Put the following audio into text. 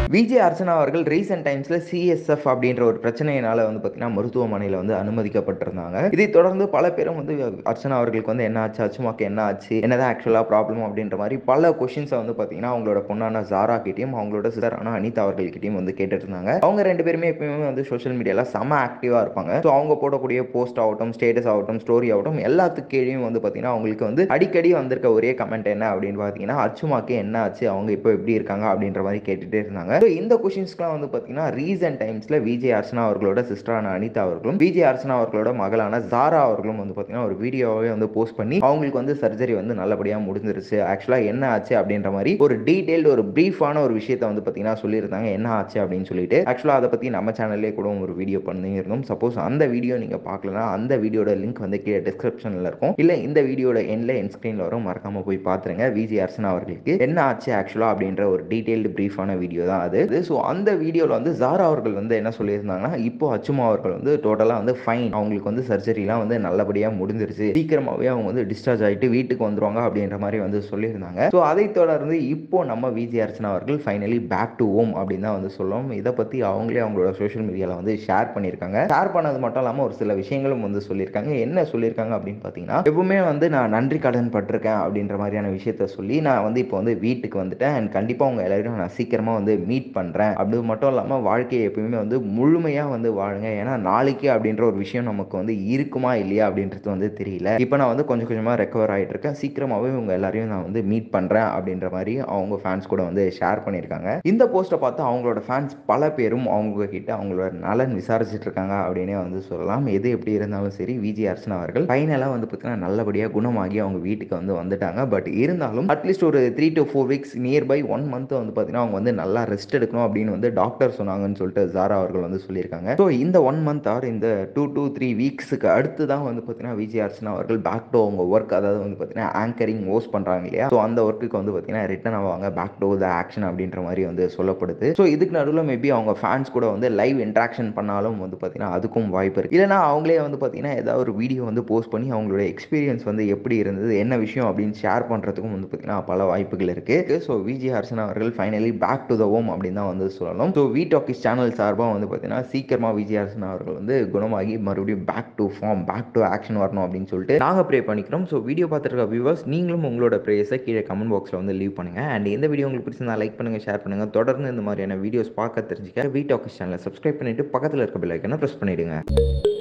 விஜய் அர்ச்சனா அவர்கள் ரீசெண்ட் டைம்ஸ்ல சிஎஸ்எஃப் அப்படின்ற ஒரு பிரச்சனையினால வந்து பார்த்தீங்கன்னா மருத்துவமனையில் வந்து அனுமதிக்கப்பட்டிருந்தாங்க இதை தொடர்ந்து பல பேரும் வந்து அர்ச்சனா அவர்களுக்கு வந்து என்ன ஆச்சு அச்சுமாக்கு என்ன ஆச்சு என்னதான் ஆக்சுவலாக ப்ராப்ளம் அப்படின்ற மாதிரி பல கொஷின்ஸை வந்து பார்த்தீங்கன்னா அவங்களோட பொண்ணான ஜாரா கிட்டையும் அவங்களோட சிஸ்டரான அனிதா அவர்கள்கிட்டயும் வந்து கேட்டுட்டு இருந்தாங்க அவங்க ரெண்டு பேருமே எப்பயுமே வந்து சோஷியல் மீடியாவில் செம ஆக்டிவாக இருப்பாங்க ஸோ அவங்க போடக்கூடிய போஸ்ட் ஆகட்டும் ஸ்டேட்டஸ் ஆகட்டும் ஸ்டோரி ஆகட்டும் எல்லாத்துக்கு கீழேயும் வந்து பார்த்தீங்கன்னா அவங்களுக்கு வந்து அடிக்கடி வந்திருக்க ஒரே கமெண்ட் என்ன அப்படின்னு பார்த்தீங்கன்னா அச்சுமாக்கு என்ன ஆச்சு அவங்க இப்போ எப்படி இருக்காங்க அப்படின்ற மாதிரி கேட்டுட்டே இருந்தாங்க ஸோ இந்த கொஷின்ஸ்க்குலாம் வந்து பார்த்தீங்கன்னா ரீசெண்ட் டைம்ஸில் விஜய் அர்ச்சனா அவர்களோட சிஸ்டரான அனிதா அவர்களும் விஜய் அர்ச்சனா அவர்களோட மகளான ஜாரா அவர்களும் வந்து பார்த்தீங்கன்னா ஒரு வீடியோவே வந்து போஸ்ட் பண்ணி அவங்களுக்கு வந்து சர்ஜரி வந்து நல்லபடியாக முடிஞ்சிருச்சு ஆக்சுவலாக என்ன ஆச்சு அப்படின்ற மாதிரி ஒரு டீட்டெயில்டு ஒரு ப்ரீஃபான ஒரு விஷயத்தை வந்து பார்த்தீங்கன்னா சொல்லியிருந்தாங்க என்ன ஆச்சு அப்படின்னு சொல்லிட்டு ஆக்சுவலாக அதை பற்றி நம்ம சேனல்லே கூட ஒரு வீடியோ பண்ணியிருந்தோம் சப்போஸ் அந்த வீடியோ நீங்கள் பார்க்கலனா அந்த வீடியோட லிங்க் வந்து கீழே டிஸ்கிரிப்ஷனில் இருக்கும் இல்லை இந்த வீடியோட எண்ணில் என் ஸ்க்ரீனில் வரும் மறக்காம போய் பார்த்துருங்க விஜய் அர்ச்சனா அவர்களுக்கு என்ன ஆச்சு ஆக்சுவலாக அப்படின்ற ஒரு டீட்டெயில்டு ப்ரீஃபான வீடியோ தான் அது ஸோ அந்த வீடியோவில் வந்து ஜாரா அவர்கள் வந்து என்ன சொல்லியிருந்தாங்கன்னா இப்போ அச்சுமா அவர்கள் வந்து டோட்டலாக வந்து ஃபைன் அவங்களுக்கு வந்து சர்ஜரிலாம் வந்து நல்லபடியாக முடிஞ்சிருச்சு சீக்கிரமாகவே அவங்க வந்து டிஸ்சார்ஜ் ஆகிட்டு வீட்டுக்கு வந்துருவாங்க அப்படின்ற மாதிரி வந்து சொல்லியிருந்தாங்க ஸோ அதை தொடர்ந்து இப்போ நம்ம விஜய் அர்ச்சனா அவர்கள் ஃபைனலி பேக் டு ஹோம் அப்படின்னு தான் வந்து சொல்லுவோம் இதை பற்றி அவங்களே அவங்களோட சோஷியல் மீடியாவில் வந்து ஷேர் பண்ணியிருக்காங்க ஷேர் பண்ணது மட்டும் இல்லாமல் ஒரு சில விஷயங்களும் வந்து சொல்லியிருக்காங்க என்ன சொல்லியிருக்காங்க அப்படின்னு பார்த்தீங்கன்னா எப்பவுமே வந்து நான் நன்றி கடன் பட்டிருக்கேன் அப்படின்ற மாதிரியான விஷயத்த சொல்லி நான் வந்து இப்போ வந்து வீட்டுக்கு வந்துட்டேன் அண்ட் கண்டிப்பாக உங்கள் எல்லாரையும் நான் சீக்கிரமாக வந்து மீட் பண்ணுறேன் அப்படி மட்டும் இல்லாமல் வாழ்க்கையை எப்பயுமே வந்து முழுமையாக வந்து வாழுங்க ஏன்னா நாளைக்கு அப்படின்ற ஒரு விஷயம் நமக்கு வந்து இருக்குமா இல்லையா அப்படின்றது வந்து தெரியல இப்போ நான் வந்து கொஞ்சம் கொஞ்சமாக ரெக்கவர் ஆகிட்டு இருக்கேன் சீக்கிரமாகவே உங்க எல்லாரையும் நான் வந்து மீட் பண்ணுறேன் அப்படின்ற மாதிரி அவங்க ஃபேன்ஸ் கூட வந்து ஷேர் பண்ணியிருக்காங்க இந்த போஸ்ட்டை பார்த்து அவங்களோட ஃபேன்ஸ் பல பேரும் அவங்க கிட்ட அவங்களோட நலன் விசாரிச்சுட்டு இருக்காங்க அப்படின்னே வந்து சொல்லலாம் எது எப்படி இருந்தாலும் சரி விஜய் அர்ச்சனா அவர்கள் ஃபைனலாக வந்து பார்த்தீங்கன்னா நல்லபடியாக குணமாகி அவங்க வீட்டுக்கு வந்து வந்துட்டாங்க பட் இருந்தாலும் அட்லீஸ்ட் ஒரு three to four weeks nearby one month வந்து பார்த்தீங்கன்னா அவங்க வந்து நல்லா ரெஸ்ட் எடுக்கணும் அப்படின்னு வந்து டாக்டர் சொன்னாங்கன்னு சொல்லிட்டு ஜாரா அவர்கள் வந்து சொல்லியிருக்காங்க ஸோ இந்த ஒன் மந்த் ஆர் இந்த டூ டூ த்ரீ வீக்ஸுக்கு அடுத்து தான் வந்து பார்த்தீங்கன்னா விஜய் அர்ச்சனா அவர்கள் பேக் டு அவங்க ஒர்க் அதாவது வந்து பார்த்தீங்கன்னா ஆங்கரிங் ஹோஸ்ட் பண்ணுறாங்க இல்லையா ஸோ அந்த ஒர்க்குக்கு வந்து பார்த்தீங்கன்னா ரிட்டன் ஆவாங்க பேக் டு த ஆக்ஷன் அப்படின்ற மாதிரி வந்து சொல்லப்படுது ஸோ இதுக்கு நடுவில் மேபி அவங்க ஃபேன்ஸ் கூட வந்து லைவ் இன்ட்ராக்ஷன் பண்ணாலும் வந்து பார்த்தீங்கன்னா அதுக்கும் வாய்ப்பு இருக்குது இல்லைனா அவங்களே வந்து பார்த்தீங்கன்னா ஏதாவது ஒரு வீடியோ வந்து போஸ்ட் பண்ணி அவங்களோட எக்ஸ்பீரியன்ஸ் வந்து எப்படி இருந்தது என்ன விஷயம் அப்படின்னு ஷேர் பண்ணுறதுக்கும் வந்து பார்த்தீங்கன்னா பல வாய்ப்புகள் இருக்குது ஸோ விஜய் அர்ச்சனா அவர்கள் finally back to the home அப்படின்னு தான் வந்து சொல்லணும் ஸோ வி டாக்கிஸ் சேனல் சார்பாக வந்து பார்த்தீங்கன்னா சீக்கிரமாக விஜய் அர்ச்சனா அவர்கள் வந்து குணமாகி மறுபடியும் back to form back to action வரணும் அப்படின்னு சொல்லிட்டு நாங்கள் ப்ரே பண்ணிக்கிறோம் ஸோ வீடியோ பார்த்துருக்க வியூவர்ஸ் நீங்களும் உங்களோட ப்ரேயர்ஸை கீழே கமெண்ட் பாக்ஸில் வந்து லீவ் பண்ணுங்கள் அண்ட் இந்த வீடியோ உங்களுக்கு பிடிச்சிருந்தா லைக் பண்ணுங்கள் ஷேர் பண்ணுங்கள் தொடர்ந்து இந்த மாதிரியான வீடியோஸ் பார்க்க தெரிஞ்சுக்க வி டாக்கிஸ் சேனலை சப்ஸ்கிரைப் பண்ணிட்டு பக்கத்தில் இருக்க பெல் ஐக்கனை ப்ரெஸ் பண்ணிவிடுங்க